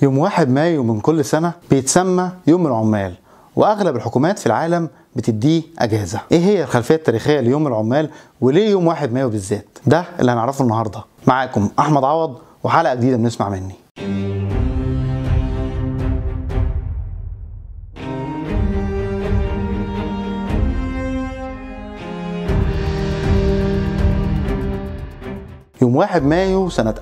يوم 1 مايو من كل سنة بيتسمى يوم العمال وأغلب الحكومات في العالم بتديه أجازة إيه هي الخلفية التاريخية ليوم العمال وليه يوم 1 مايو بالذات ده اللي هنعرفه النهاردة معاكم أحمد عوض وحلقة جديدة بنسمع مني يوم 1 مايو سنة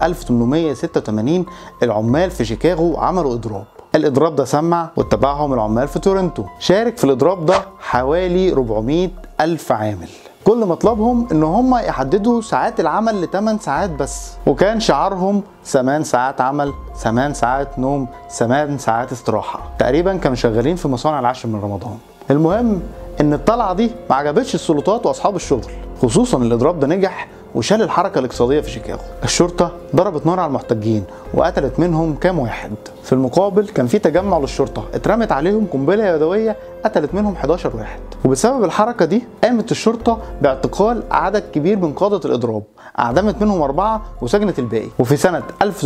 1886 العمال في شيكاغو عملوا إضراب الإضراب ده سمع واتبعهم العمال في تورنتو شارك في الإضراب ده حوالي 400 ألف عامل كل مطلبهم ان هم يحددوا ساعات العمل ل 8 ساعات بس وكان شعارهم 8 ساعات عمل 8 ساعات نوم 8 ساعات استراحه تقريبا كانوا شغالين في مصانع العاشر من رمضان المهم ان الطلعه دي ما عجبتش السلطات واصحاب الشغل خصوصا الاضراب ده نجح وشال الحركة الاقتصادية في شيكاغو الشرطة ضربت نار على المحتجين وقتلت منهم كام واحد في المقابل كان في تجمع للشرطة اترمت عليهم قنبلة يدوية قتلت منهم 11 واحد وبسبب الحركة دي قامت الشرطة باعتقال عدد كبير من قادة الإضراب أعدمت منهم أربعة وسجنت الباقي وفي سنة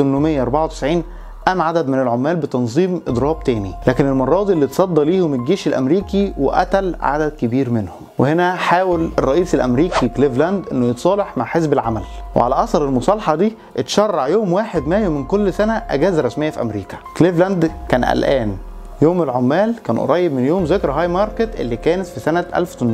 1894 قام عدد من العمال بتنظيم اضراب تاني لكن المره دي اللي اتصدى ليهم الجيش الامريكي وقتل عدد كبير منهم وهنا حاول الرئيس الامريكي كليفلاند انه يتصالح مع حزب العمل وعلى اثر المصالحه دي اتشرع يوم 1 مايو من كل سنه اجازه رسميه في امريكا كليفلاند كان قلقان يوم العمال كان قريب من يوم ذكرى هاي ماركت اللي كانت في سنه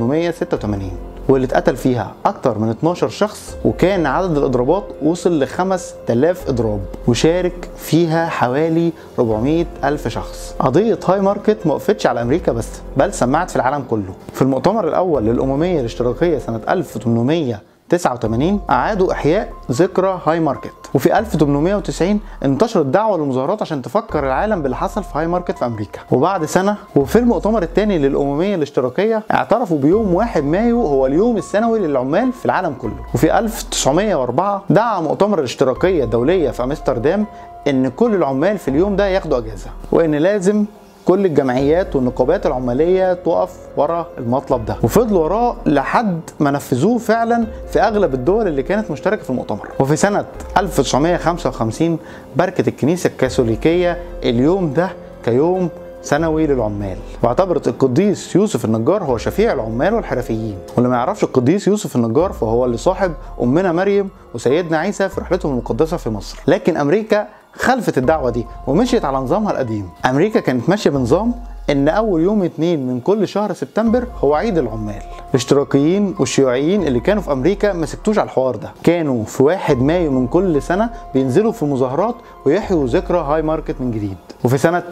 1886 واللي اتقتل فيها اكتر من 12 شخص وكان عدد الاضرابات وصل ل 5000 اضراب وشارك فيها حوالي 400 الف شخص قضيه هاي ماركت ما وقفتش على امريكا بس بل سمعت في العالم كله في المؤتمر الاول للامميه الاشتراكيه سنه 1800 89 أعادوا إحياء ذكرى هاي ماركت وفي 1890 انتشرت دعوة للمظاهرات عشان تفكر العالم باللي حصل في هاي ماركت في أمريكا وبعد سنة وفي المؤتمر الثاني للأممية الاشتراكية اعترفوا بيوم 1 مايو هو اليوم السنوي للعمال في العالم كله وفي 1904 دعا مؤتمر الاشتراكية الدولية في أمستردام إن كل العمال في اليوم ده ياخدوا أجازة وإن لازم كل الجمعيات والنقابات العماليه تقف ورا المطلب ده وفضلوا وراه لحد ما نفذوه فعلا في اغلب الدول اللي كانت مشتركه في المؤتمر وفي سنه 1955 بركه الكنيسه الكاثوليكيه اليوم ده كيوم سنوي للعمال واعتبرت القديس يوسف النجار هو شفيع العمال والحرفيين واللي ما يعرفش القديس يوسف النجار فهو اللي صاحب امنا مريم وسيدنا عيسى في رحلتهم المقدسه في مصر لكن امريكا خلفت الدعوه دي ومشيت على نظامها القديم امريكا كانت ماشيه بنظام ان اول يوم اتنين من كل شهر سبتمبر هو عيد العمال الاشتراكيين والشيوعيين اللي كانوا في امريكا ما سكتوش على الحوار ده كانوا في 1 مايو من كل سنه بينزلوا في مظاهرات ويحيوا ذكرى هاي ماركت من جديد وفي سنه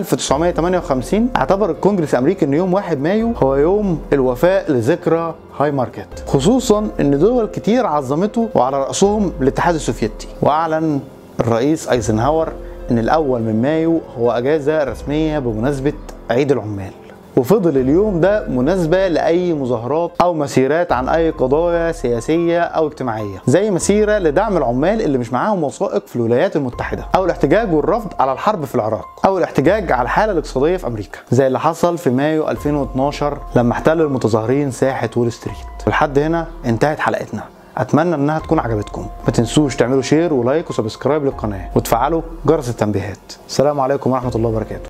1958 اعتبر الكونجرس الامريكي ان يوم 1 مايو هو يوم الوفاء لذكرى هاي ماركت خصوصا ان دول كتير عظمته وعلى راسهم الاتحاد السوفيتي واعلن الرئيس ايزنهاور ان الاول من مايو هو اجازه رسميه بمناسبه عيد العمال وفضل اليوم ده مناسبة لأي مظاهرات أو مسيرات عن أي قضايا سياسية أو اجتماعية زي مسيرة لدعم العمال اللي مش معاهم وثائق في الولايات المتحدة أو الاحتجاج والرفض على الحرب في العراق أو الاحتجاج على الحالة الاقتصادية في أمريكا زي اللي حصل في مايو 2012 لما احتل المتظاهرين ساحة وول ستريت ولحد هنا انتهت حلقتنا اتمنى انها تكون عجبتكم ما تنسوش تعملوا شير ولايك وسبسكرايب للقناه وتفعلوا جرس التنبيهات السلام عليكم ورحمه الله وبركاته